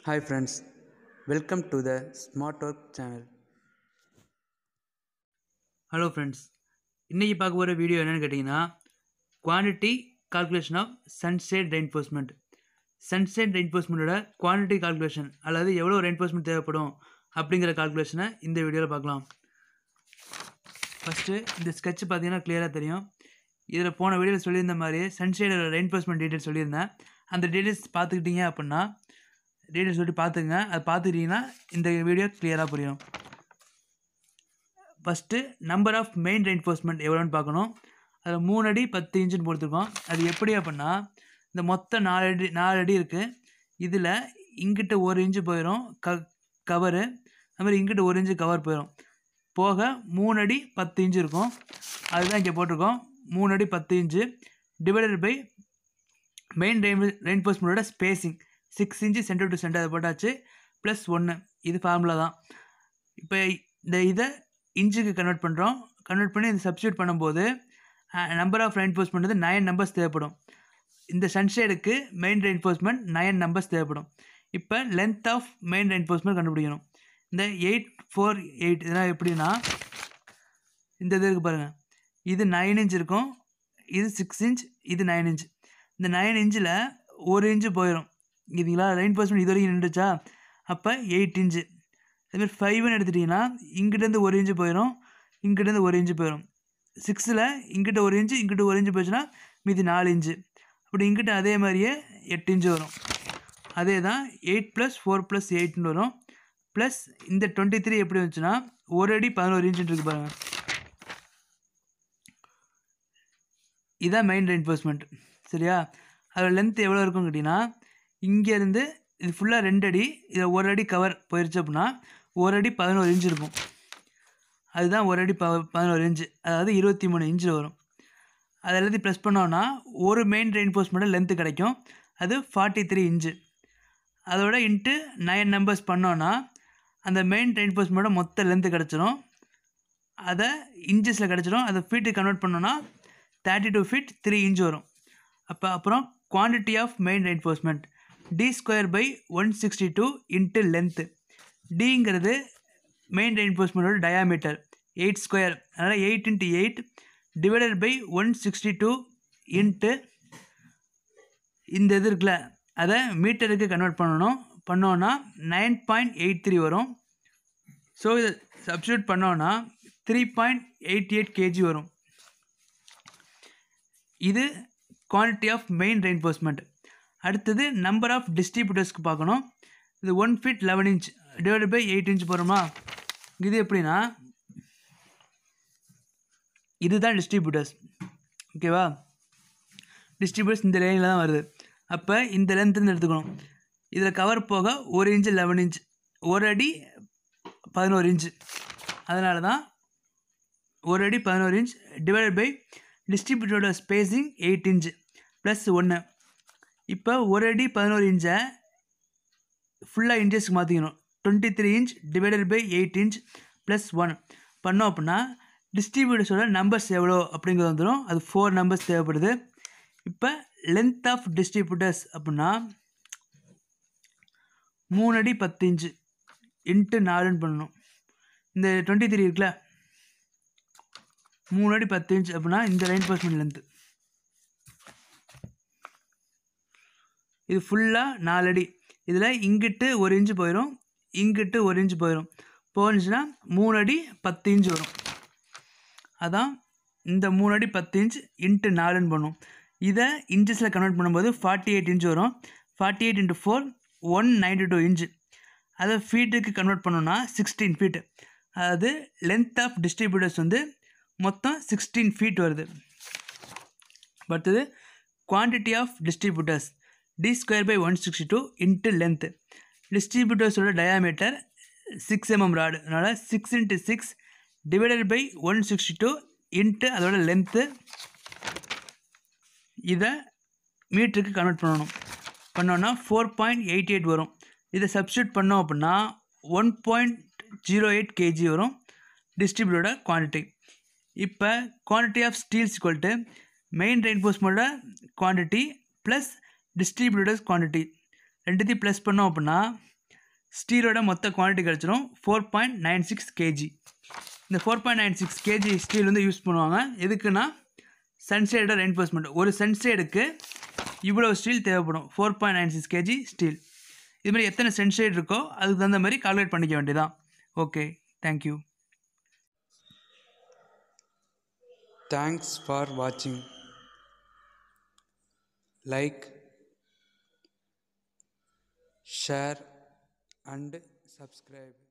Hi friends, welcome to the Smart Work channel. Hello friends இன்றைக்கி பார்க்க போகிற video என்னென்னு கேட்டிங்கன்னா quantity calculation of sunshade reinforcement sunshade ரெயின்ஃபோர்ஸ்மெண்ட்டோட குவான்டிட்டி கால்குலேஷன் அல்லது எவ்வளோ ரெயின்ஃபோர்ஸ்மெண்ட் தேவைப்படும் அப்படிங்கிற கால்குலேஷனை இந்த வீடியோவில் பார்க்கலாம் ஃபஸ்ட்டு இந்த ஸ்கெட்ச் பார்த்தீங்கன்னா கிளியராக தெரியும் இதில் போன வீடியோவில் சொல்லியிருந்த மாதிரி சன்ஷேடோட ரெயின்ஃபோர்ஸ்மெண்ட் டீட்டெயில்ஸ் சொல்லியிருந்தேன் அந்த டீட்டெயில்ஸ் பார்த்துக்கிட்டீங்க அப்படின்னா டீட்டெயில்ஸ் சொல்லி பார்த்துங்க அது பார்த்துக்கிட்டிங்கன்னா இந்த வீடியோ கிளியராக புரியும் first number of main reinforcement எவ்வளோன்னு பார்க்கணும் அதில் மூணு அடி பத்து இன்ச்சுன்னு கொடுத்துருக்கோம் அது எப்படி அப்படின்னா இந்த மொத்தம் நாலு அடி நாலு அடி இருக்குது இதில் இங்கிட்ட ஒரு இன்ச்சு போயிடும் க கவரு அது மாதிரி இங்கிட்ட ஒரு இன்ச்சு கவர் போயிடும் போக மூணு அடி பத்து இன்ச்சு இருக்கும் அதுதான் இங்கே போட்டிருக்கோம் மூணு அடி பத்து inch divided by main rein ரெயின்ஃபோர்ஸ்மெண்ட்டோட spacing six inch centre to centre அதை போட்டாச்சு ப்ளஸ் ஒன்று இது ஃபார்முலா தான் இப்போ இந்த இதை இன்ச்சுக்கு கன்வெர்ட் பண்ணுறோம் கன்வெர்ட் பண்ணி இதை சப்ஸ்டியூட் பண்ணும்போது நம்பர் ஆஃப் ரெயின்ஃபோர்ஸ்மெண்ட் வந்து நயன் நம்பர்ஸ் தேவைப்படும் இந்த சன்ஷேடுக்கு மெயின் ரெயின்ஃபோர்ஸ்மெண்ட் நயன் நம்பர்ஸ் தேவைப்படும் இப்போ லென்த் ஆஃப் மெயின் ரெயின்ஃபோர்ஸ்மெண்ட் கண்டுபிடிக்கணும் இந்த எயிட் ஃபோர் எயிட் இதெல்லாம் எப்படின்னா இந்த இது இருக்குது பாருங்கள் இது நைன் இன்ச் இருக்கும் இது சிக்ஸ் இன்ச் இது நைன் இன்ச் இந்த நைன் இன்ச்சில் ஒரு இன்ச்சு போயிடும் இதுங்களா ரெயின்ஃபோர்ஸ்மெண்ட் இது வரைக்கும் நின்றுச்சா அப்போ எயிட் இன்ச்சு அதுமாதிரி ஃபைவ்னு எடுத்துட்டிங்கன்னா இங்கிட்டேருந்து ஒரு இன்ச்சு போயிடும் இங்கிட்டேருந்து ஒரு இன்ச்சு போயிடும் சிக்ஸில் இங்கிட்ட ஒரு இன்ச்சு இங்கிட்ட ஒரு இன்ச்சு போச்சுன்னா மீதி நாலு இன்ச்சு அப்படி இங்கிட்ட அதே மாதிரியே எட்டு இன்ச்சு வரும் அதே தான் எயிட் ப்ளஸ் ஃபோர் ப்ளஸ் எயிட்னு வரும் ப்ளஸ் இந்த டுவெண்ட்டி த்ரீ எப்படி வந்துச்சுன்னா ஒரு அடி பதினோரு இன்ச்சுன்னு இருக்கு பாருங்கள் இதான் மெயின் ரெயின்ஃபோர்ஸ்மெண்ட் சரியா அதோட லென்த் எவ்வளோ இருக்கும்னு கேட்டிங்கன்னா இங்கேருந்து இது ஃபுல்லாக ரெண்டு அடி இதில் ஒரு அடி கவர் போயிடுச்சு அப்படின்னா ஒரு அடி பதினோரு இன்ச் இருக்கும் அதுதான் ஒரு அடி ப பதினோரு இன்ச்சு அதாவது இருபத்தி மூணு இன்ச்சு வரும் அதை எல்லாத்தையும் ப்ரெஸ் பண்ணோன்னா ஒரு மெயின் ரெயின்ஃபோர்ஸ்மெண்ட்டோட லென்த்து கிடைக்கும் அது ஃபார்ட்டி த்ரீ இன்ச்சு அதோட இன்ட்டு நைன் நம்பர்ஸ் பண்ணோன்னா அந்த மெயின் ரெயின்ஃபோர்ஸ்மெண்ட்டோட மொத்த லென்த்து கிடச்சிரும் அதை இன்ச்சஸில் கிடச்சிரும் அதை ஃபீட்டுக்கு கன்வெர்ட் பண்ணோன்னா thirty two feet three inch வரும் அப்போ அப்புறம் quantity of main reinforcement D square by one sixty two into length டிங்கிறது மெயின் ரெயின்ஃபோர்ஸ்மெண்ட்டோட டயாமீட்டர் எயிட் ஸ்கொயர் அதனால் eight into eight divided by one sixty two into இந்த இது இருக்குல்ல அதை மீட்டருக்கு கன்வெர்ட் பண்ணணும் பண்ணோன்னா நைன் பாயிண்ட் எயிட் த்ரீ வரும் ஸோ இதை சப்ஸ்டியூட் பண்ணோன்னா three point eight eight KG வரும் இது குவான்டிட்டி ஆஃப் மெயின் ரெயின்ஃபோர்ஸ்மெண்ட் அடுத்தது நம்பர் ஆஃப் டிஸ்ட்ரிபியூட்டர்ஸ்க்கு பார்க்கணும் இது one feet eleven inch divide by eight inch போகிறோமா இது எப்படின்னா இதுதான் டிஸ்ட்ரிபியூட்டர்ஸ் ஓகேவா டிஸ்ட்ரிபியூட்டர்ஸ் இந்த லைனில் தான் வருது அப்போ இந்த லென்த்லேருந்து எடுத்துக்கணும் இதில் கவர் போக ஒரு இன்ச்சு லெவன் இன்ச் ஒரு அடி பதினோரு இன்ச்சு அதனால தான் ஒரு அடி பதினோரு இன்ச் டிவைட் பை டிஸ்ட்ரிபியூட்டரோட ஸ்பேஸிங் எயிட் இன்ச்சு ப்ளஸ் ஒன்று இப்போ ஒரு அடி பதினோரு இன்ச்சை ஃபுல்லாக இன்ச்சஸ்க்கு மாற்றிக்கணும் twenty three inch divided by eight inch plus one பண்ணோம் அப்படின்னா டிஸ்ட்ரிபியூட்டர்ஸோட நம்பர்ஸ் எவ்வளோ அப்படிங்கிறது வந்துடும் அது ஃபோர் நம்பர்ஸ் தேவைப்படுது இப்போ லென்த் ஆஃப் டிஸ்ட்ரிபியூட்டர்ஸ் அப்படின்னா மூணு அடி பத்து இன்ச்சு இன்ட்டு நாலுன்னு பண்ணணும் இந்த டுவெண்ட்டி த்ரீ இருக்குல்ல மூணு அடி பத்து இன்ச் அப்படின்னா இந்த ரெயின்ஃபோர்ஸ்மெண்ட் லென்த்து இது ஃபுல்லாக நாலு அடி இதில் இங்கிட்டு ஒரு இன்ச்சு போயிடும் இங்கிட்டு ஒரு இன்ச்சு போயிடும் போனுச்சுன்னா மூணு அடி பத்து இன்ச்சு வரும் அதான் இந்த மூணு அடி பத்து இன்ச் இன்ட்டு நாலுன்னு பண்ணும் இதை இன்ச்சஸில் கன்வெர்ட் பண்ணும்போது ஃபார்ட்டி எயிட் இன்ச் வரும் forty eight into four one ninety two inch அதை ஃபீட்டுக்கு கன்வெர்ட் பண்ணோன்னா சிக்ஸ்டீன் ஃபீட்டு அதாவது லென்த் ஆஃப் டிஸ்ட்ரிபியூட்டர்ஸ் வந்து மொத்தம் சிக்ஸ்டீன் ஃபீட் வருது அடுத்தது quantity of distributors D square by one sixty two into length டிஸ்ட்ரிபியூட்டர்ஸோட டயாமீட்டர் சிக்ஸ் எம்எம் ராடு அதனால் six into six divided by one sixty two into அதோட length இதை மீட்டருக்கு கன்வெர்ட் பண்ணணும் பண்ணோன்னா ஃபோர் பாயிண்ட் எயிட் எயிட் வரும் இதை சப்ஸ்டியூட் பண்ணோம் அப்படின்னா one point zero eight KG வரும் டிஸ்ட்ரிபியூட்டோட குவான்டிட்டி இப்போ quantity of steels equal to main ரெயின்ஃபோர்ஸ்மெண்ட்டோட குவான்டிட்டி ப்ளஸ் டிஸ்ட்ரிபியூட்டர்ஸ் குவான்டிட்டி ரெண்டுத்தையும் ப்ளஸ் பண்ணோம் அப்படின்னா ஸ்டீலோட மொத்த குவான்டிட்டி கிடச்சிரும் four point nine six KG இந்த four point nine six KG steel வந்து யூஸ் பண்ணுவாங்க எதுக்குன்னா சன்சைடோட ரெயின்ஃபோர்ஸ்மெண்ட் ஒரு சன்சைடுக்கு இவ்வளோ ஸ்டீல் தேவைப்படும் four point nine six KG steel இது மாதிரி எத்தனை சென்சைட் இருக்கோ அதுக்கு தகுந்த மாதிரி கால்குலேட் பண்ணிக்க வேண்டியதான் okay thank you Thanks for watching. Like, share, and subscribe.